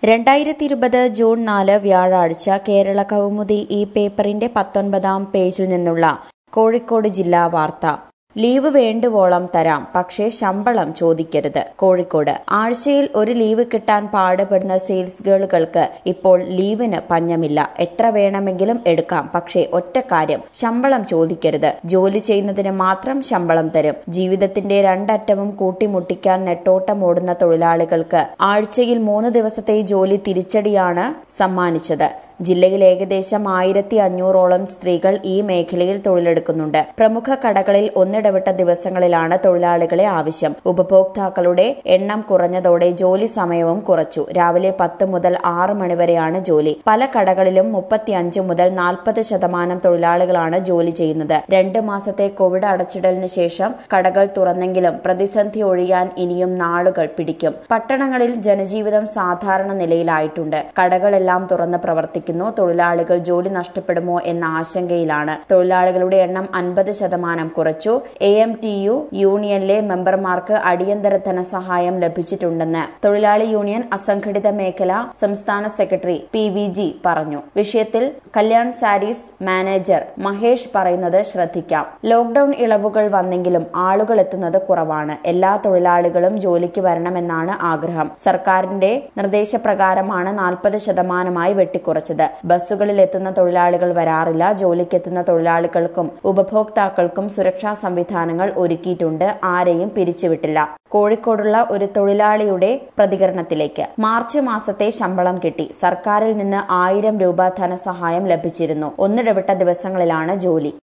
രണ്ടായിരത്തി ഇരുപത് ജൂൺ നാല് വ്യാഴാഴ്ച കേരള കൗമുദി ഈ പേപ്പറിന്റെ പത്തൊൻപതാം പേജിൽ നിന്നുള്ള കോഴിക്കോട് ജില്ലാ വാർത്ത ലീവ് വേണ്ടുവോളം തരാം പക്ഷേ ശമ്പളം ചോദിക്കരുത് കോഴിക്കോട് ആഴ്ചയിൽ ഒരു ലീവ് കിട്ടാൻ പാടുപെടുന്ന സെയിൽസ് ഗേളുകൾക്ക് ഇപ്പോൾ ലീവിന് പഞ്ഞമില്ല എത്ര വേണമെങ്കിലും എടുക്കാം പക്ഷേ ഒറ്റ കാര്യം ശമ്പളം ചോദിക്കരുത് ജോലി ചെയ്യുന്നതിന് മാത്രം ശമ്പളം തരും ജീവിതത്തിന്റെ രണ്ടറ്റവും കൂട്ടിമുട്ടിക്കാൻ നെട്ടോട്ടമോടുന്ന തൊഴിലാളികൾക്ക് ആഴ്ചയിൽ മൂന്ന് ദിവസത്തെ ജോലി തിരിച്ചടിയാണ് സമ്മാനിച്ചത് ജില്ലയിൽ ഏകദേശം ആയിരത്തി അഞ്ഞൂറോളം സ്ത്രീകൾ ഈ മേഖലയിൽ തൊഴിലെടുക്കുന്നുണ്ട് പ്രമുഖ കടകളിൽ ഒന്നിടവിട്ട ദിവസങ്ങളിലാണ് തൊഴിലാളികളെ ആവശ്യം ഉപഭോക്താക്കളുടെ എണ്ണം കുറഞ്ഞതോടെ ജോലി സമയവും കുറച്ചു രാവിലെ പത്ത് മുതൽ ആറ് മണിവരെയാണ് ജോലി പല കടകളിലും മുപ്പത്തിയഞ്ച് മുതൽ നാൽപ്പത് ശതമാനം തൊഴിലാളികളാണ് ജോലി ചെയ്യുന്നത് രണ്ട് മാസത്തെ കോവിഡ് അടച്ചിടലിന് ശേഷം കടകൾ തുറന്നെങ്കിലും പ്രതിസന്ധി ഒഴിയാൻ ഇനിയും നാളുകൾ പിടിക്കും പട്ടണങ്ങളിൽ ജനജീവിതം സാധാരണ നിലയിലായിട്ടുണ്ട് കടകളെല്ലാം തുറന്ന് പ്രവർത്തിക്കുന്നു തൊഴിലാളികൾ ജോലി നഷ്ടപ്പെടുമോ എന്ന ആശങ്കയിലാണ് തൊഴിലാളികളുടെ എണ്ണം അൻപത് ശതമാനം കുറച്ചു എ എം ടി യു യൂണിയനിലെ മെമ്പർമാർക്ക് അടിയന്തര ധനസഹായം ലഭിച്ചിട്ടുണ്ടെന്ന് തൊഴിലാളി യൂണിയൻ അസംഘടിത മേഖല സംസ്ഥാന സെക്രട്ടറി പി വി ജി പറഞ്ഞു വിഷയത്തിൽ കല്യാൺ സാരീസ് മാനേജർ മഹേഷ് പറയുന്നത് ശ്രദ്ധിക്കാം ലോക്ഡൌൺ ഇളവുകൾ വന്നെങ്കിലും ആളുകൾ എത്തുന്നത് കുറവാണ് എല്ലാ തൊഴിലാളികളും ജോലിക്ക് വരണമെന്നാണ് ആഗ്രഹം സർക്കാരിന്റെ നിർദ്ദേശപ്രകാരമാണ് നാൽപ്പത് ശതമാനമായി വെട്ടിക്കുറച്ചത് ബസ്സുകളിൽ എത്തുന്ന തൊഴിലാളികൾ വരാറില്ല ജോലിക്കെത്തുന്ന തൊഴിലാളികൾക്കും ഉപഭോക്താക്കൾക്കും സുരക്ഷാ സംവിധാനങ്ങൾ ഒരുക്കിയിട്ടുണ്ട് ആരെയും പിരിച്ചുവിട്ടില്ല കോഴിക്കോടുള്ള ഒരു തൊഴിലാളിയുടെ പ്രതികരണത്തിലേക്ക് മാർച്ച് മാസത്തെ ശമ്പളം കിട്ടി സർക്കാരിൽ നിന്ന് ആയിരം രൂപ ധനസഹായം ലഭിച്ചിരുന്നു ഒന്നിടവിട്ട ദിവസങ്ങളിലാണ് ജോലി